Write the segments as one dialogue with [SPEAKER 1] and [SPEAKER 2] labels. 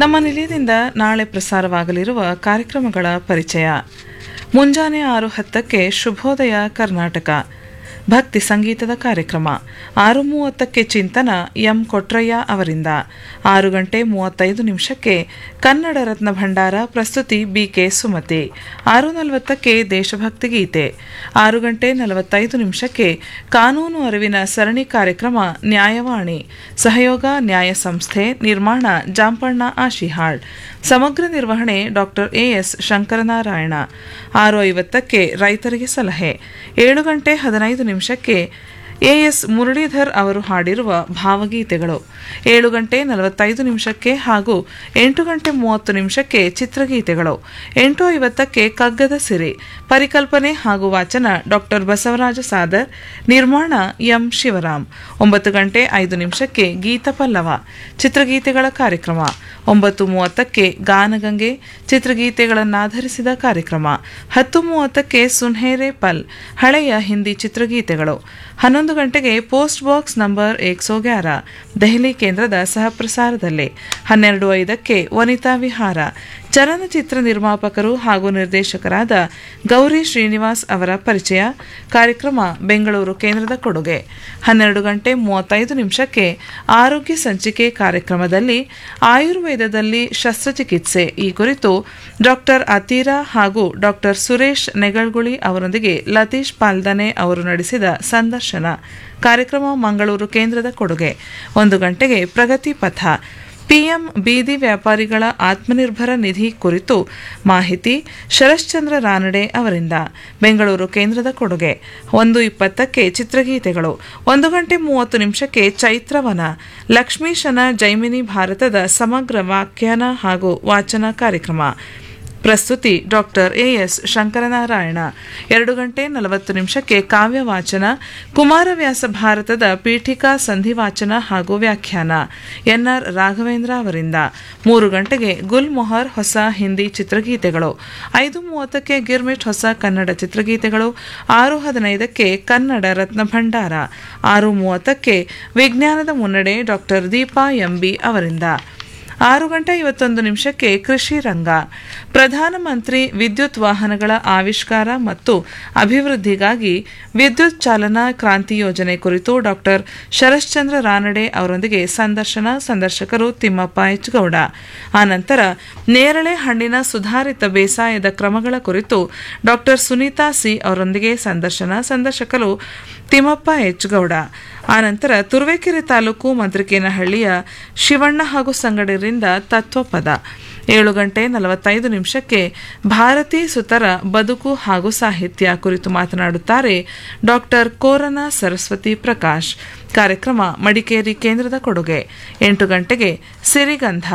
[SPEAKER 1] ನಮ್ಮ ನಿಲಯದಿಂದ ನಾಳೆ ಪ್ರಸಾರವಾಗಲಿರುವ ಕಾರ್ಯಕ್ರಮಗಳ ಪರಿಚಯ ಮುಂಜಾನೆ ಆರು ಹತ್ತಕ್ಕೆ ಶುಭೋದಯ ಕರ್ನಾಟಕ ಭಕ್ತಿ ಸಂಗೀತದ ಕಾರ್ಯಕ್ರಮ ಆರು ಮೂವತ್ತಕ್ಕೆ ಚಿಂತನ ಎಂ ಕೊಟ್ರಯ್ಯ ಅವರಿಂದ ಆರು ಗಂಟೆ ಮೂವತ್ತೈದು ನಿಮಿಷಕ್ಕೆ ಕನ್ನಡ ರತ್ನ ಭಂಡಾರ ಪ್ರಸ್ತುತಿ ಬಿಕೆ ಸುಮತಿ ಆರು ನಲವತ್ತಕ್ಕೆ ದೇಶಭಕ್ತಿ ಗೀತೆ ಆರು ಗಂಟೆ ನಲವತ್ತೈದು ನಿಮಿಷಕ್ಕೆ ಕಾನೂನು ಅರಿವಿನ ಸರಣಿ ಕಾರ್ಯಕ್ರಮ ನ್ಯಾಯವಾಣಿ ಸಹಯೋಗ ನ್ಯಾಯ ಸಂಸ್ಥೆ ನಿರ್ಮಾಣ ಜಾಂಪಣ್ಣ ಆಶಿಹಾಳ್ ಸಮಗ್ರ ನಿರ್ವಹಣೆ ಡಾಕ್ಟರ್ ಎಎಸ್ ಶಂಕರನಾರಾಯಣ ಆರು ಐವತ್ತಕ್ಕೆ ರೈತರಿಗೆ ಸಲಹೆ ಏಳು ಗಂಟೆ ಹದಿನೈದು ನಿಮಿಷಕ್ಕೆ ಎಎಸ್ ಮುರಳೀಧರ್ ಅವರು ಹಾಡಿರುವ ಭಾವಗೀತೆಗಳು ಏಳು ಗಂಟೆ ನಲವತ್ತೈದು ನಿಮಿಷಕ್ಕೆ ಹಾಗೂ ಎಂಟು ಗಂಟೆ ಮೂವತ್ತು ನಿಮಿಷಕ್ಕೆ ಚಿತ್ರಗೀತೆಗಳು ಎಂಟು ಐವತ್ತಕ್ಕೆ ಕಗ್ಗದ ಸಿರಿ ಪರಿಕಲ್ಪನೆ ಹಾಗೂ ವಾಚನ ಡಾಕ್ಟರ್ ಬಸವರಾಜ ಸಾದರ್ ನಿರ್ಮಾಣ ಎಂ ಶಿವರಾಮ್ ಒಂಬತ್ತು ಗಂಟೆ ಐದು ನಿಮಿಷಕ್ಕೆ ಗೀತ ಪಲ್ಲವ ಚಿತ್ರಗೀತೆಗಳ ಕಾರ್ಯಕ್ರಮ ಒಂಬತ್ತು ಮೂವತ್ತಕ್ಕೆ ಗಾನಗಂಗೆ ಚಿತ್ರಗೀತೆಗಳನ್ನಾಧರಿಸಿದ ಕಾರ್ಯಕ್ರಮ ಹತ್ತು ಮೂವತ್ತಕ್ಕೆ ಸುನ್ಹೇರೆ ಪಲ್ ಹಳೆಯ ಹಿಂದಿ ಚಿತ್ರಗೀತೆಗಳು ಹನ್ನೊಂದು ಗಂಟೆಗೆ ಪೋಸ್ಟ್ ಬಾಕ್ಸ್ ನಂಬರ್ ಏಕ್ಸೋ ಗ್ಯಾರ ದೆಹಲಿ ಕೇಂದ್ರದ ಸಹಪ್ರಸಾರದಲ್ಲಿ ಹನ್ನೆರಡು ಐದಕ್ಕೆ ವನಿತಾ ವಿಹಾರ ಚಲನಚಿತ್ರ ನಿರ್ಮಾಪಕರು ಹಾಗೂ ನಿರ್ದೇಶಕರಾದ ಗೌರಿ ಶ್ರೀನಿವಾಸ್ ಅವರ ಪರಿಚಯ ಕಾರ್ಯಕ್ರಮ ಬೆಂಗಳೂರು ಕೇಂದ್ರದ ಕೊಡುಗೆ ಹನ್ನೆರಡು ಗಂಟೆ ಮೂವತ್ತೈದು ನಿಮಿಷಕ್ಕೆ ಆರೋಗ್ಯ ಸಂಚಿಕೆ ಕಾರ್ಯಕ್ರಮದಲ್ಲಿ ಆಯುರ್ವೇದದಲ್ಲಿ ಶಸ್ತ್ರಚಿಕಿತ್ಸೆ ಈ ಕುರಿತು ಡಾಕ್ಟರ್ ಅತೀರಾ ಹಾಗೂ ಡಾಕ್ಟರ್ ಸುರೇಶ್ ನೆಗಳ್ಗುಳಿ ಅವರೊಂದಿಗೆ ಲತೀಶ್ ಪಾಲ್ದನೆ ಅವರು ನಡೆಸಿದ ಸಂದರ್ಶನ ಕಾರ್ಯಕ್ರಮ ಮಂಗಳೂರು ಕೇಂದ್ರದ ಕೊಡುಗೆ ಒಂದು ಗಂಟೆಗೆ ಪ್ರಗತಿ ಪಥ ಪಿಎಂ ಬೀದಿ ವ್ಯಾಪಾರಿಗಳ ಆತ್ಮನಿರ್ಭರ ನಿಧಿ ಕುರಿತು ಮಾಹಿತಿ ಶರಶ್ಚಂದ್ರ ರಾನಡೆ ಅವರಿಂದ ಬೆಂಗಳೂರು ಕೇಂದ್ರದ ಕೊಡುಗೆ ಒಂದು ಇಪ್ಪತ್ತಕ್ಕೆ ಚಿತ್ರಗೀತೆಗಳು ಒಂದು ಗಂಟೆ ಮೂವತ್ತು ನಿಮಿಷಕ್ಕೆ ಚೈತ್ರವನ ಲಕ್ಷ್ಮೀಶನ ಜೈಮಿನಿ ಭಾರತದ ಸಮಗ್ರ ವ್ಯಾಖ್ಯಾನ ಹಾಗೂ ವಾಚನ ಕಾರ್ಯಕ್ರಮ ಪ್ರಸ್ತುತಿ ಡಾಕ್ಟರ್ ಎಎಸ್ ಶಂಕರನಾರಾಯಣ ಎರಡು ಗಂಟೆ ನಲವತ್ತು ನಿಮಿಷಕ್ಕೆ ಕಾವ್ಯ ವಾಚನ ಕುಮಾರವ್ಯಾಸ ಭಾರತದ ಪೀಠಿಕಾ ಸಂಧಿವಾಚನ ಹಾಗೂ ವ್ಯಾಖ್ಯಾನ ಎನ್ಆರ್ ರಾಘವೇಂದ್ರ ಅವರಿಂದ ಮೂರು ಗಂಟೆಗೆ ಗುಲ್ ಮೊಹರ್ ಹೊಸ ಹಿಂದಿ ಚಿತ್ರಗೀತೆಗಳು ಐದು ಮೂವತ್ತಕ್ಕೆ ಗಿರ್ಮಿಟ್ ಹೊಸ ಕನ್ನಡ ಚಿತ್ರಗೀತೆಗಳು ಆರು ಹದಿನೈದಕ್ಕೆ ಕನ್ನಡ ರತ್ನ ಭಂಡಾರ ಆರು ಮೂವತ್ತಕ್ಕೆ ವಿಜ್ಞಾನದ ಮುನ್ನಡೆ ಡಾಕ್ಟರ್ ದೀಪಾ ಎಂಬಿ ಅವರಿಂದ ಆರು ಗಂಟೆ ಐವತ್ತೊಂದು ನಿಮಿಷಕ್ಕೆ ಕೃಷಿ ರಂಗ ಪ್ರಧಾನಮಂತ್ರಿ ವಿದ್ಯುತ್ ವಾಹನಗಳ ಆವಿಷ್ಕಾರ ಮತ್ತು ಅಭಿವೃದ್ಧಿಗಾಗಿ ವಿದ್ಯುತ್ ಚಾಲನಾ ಕ್ರಾಂತಿ ಯೋಜನೆ ಕುರಿತು ಡಾಕ್ಟರ್ ಶರಶ್ಚಂದ್ರ ರಾನಡೆ ಅವರೊಂದಿಗೆ ಸಂದರ್ಶನ ಸಂದರ್ಶಕರು ತಿಮ್ಮಪ್ಪ ಎಚ್ ಗೌಡ ಆನಂತರ ನೇರಳೆ ಹಣ್ಣಿನ ಸುಧಾರಿತ ಬೇಸಾಯದ ಕ್ರಮಗಳ ಕುರಿತು ಡಾಕ್ಟರ್ ಸುನೀತಾ ಸಿ ಅವರೊಂದಿಗೆ ಸಂದರ್ಶನ ಸಂದರ್ಶಕರು ತಿಮ್ಮಪ್ಪ ಎಚ್ ಗೌಡ ಆನಂತರ ತುರುವೇಕೆರೆ ತಾಲೂಕು ಮಂತ್ರಿಕೇನಹಳ್ಳಿಯ ಶಿವಣ್ಣ ಹಾಗೂ ಸಂಗಡರಿಂದ ತತ್ವಪದ ಏಳು ಗಂಟೆ ನಲವತ್ತೈದು ನಿಮಿಷಕ್ಕೆ ಭಾರತೀ ಸುತರ ಬದುಕು ಹಾಗೂ ಸಾಹಿತ್ಯ ಕುರಿತು ಮಾತನಾಡುತ್ತಾರೆ ಡಾಕ್ಟರ್ ಕೋರನ ಸರಸ್ವತಿ ಪ್ರಕಾಶ್ ಕಾರ್ಯಕ್ರಮ ಮಡಿಕೇರಿ ಕೇಂದ್ರದ ಕೊಡುಗೆ ಎಂಟು ಗಂಟೆಗೆ ಸಿರಿಗಂಧ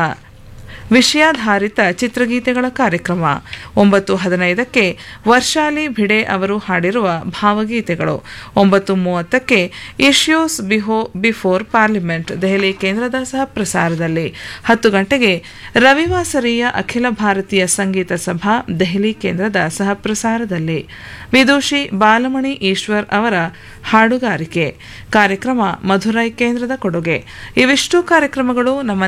[SPEAKER 1] ವಿಷಯಾಧಾರಿತ ಚಿತ್ರಗೀತೆಗಳ ಕಾರ್ಯಕ್ರಮ ಒಂಬತ್ತು ಹದಿನೈದಕ್ಕೆ ವರ್ಷಾಲಿ ಭಿಡೆ ಅವರು ಹಾಡಿರುವ ಭಾವಗೀತೆಗಳು ಒಂಬತ್ತು ಮೂವತ್ತಕ್ಕೆ ಇಶ್ಯೂಸ್ ಬಿಹೋ ಬಿಫೋರ್ ಪಾರ್ಲಿಮೆಂಟ್ ದೆಹಲಿ ಕೇಂದ್ರದ ಸಹ ಪ್ರಸಾರದಲ್ಲಿ ಹತ್ತು ಗಂಟೆಗೆ ರವಿವಾಸರಿಯ ಅಖಿಲ ಭಾರತೀಯ ಸಂಗೀತ ಸಭಾ ದೆಹಲಿ ಕೇಂದ್ರದ ಸಹ ಪ್ರಸಾರದಲ್ಲಿ ವಿದೂಷಿ ಬಾಲಮಣಿ ಈಶ್ವರ್ ಅವರ ಹಾಡುಗಾರಿಕೆ ಕಾರ್ಯಕ್ರಮ ಮಧುರೈ ಕೇಂದ್ರದ ಕೊಡುಗೆ ಇವಿಷ್ಟು ಕಾರ್ಯಕ್ರಮಗಳು ನಮ್ಮ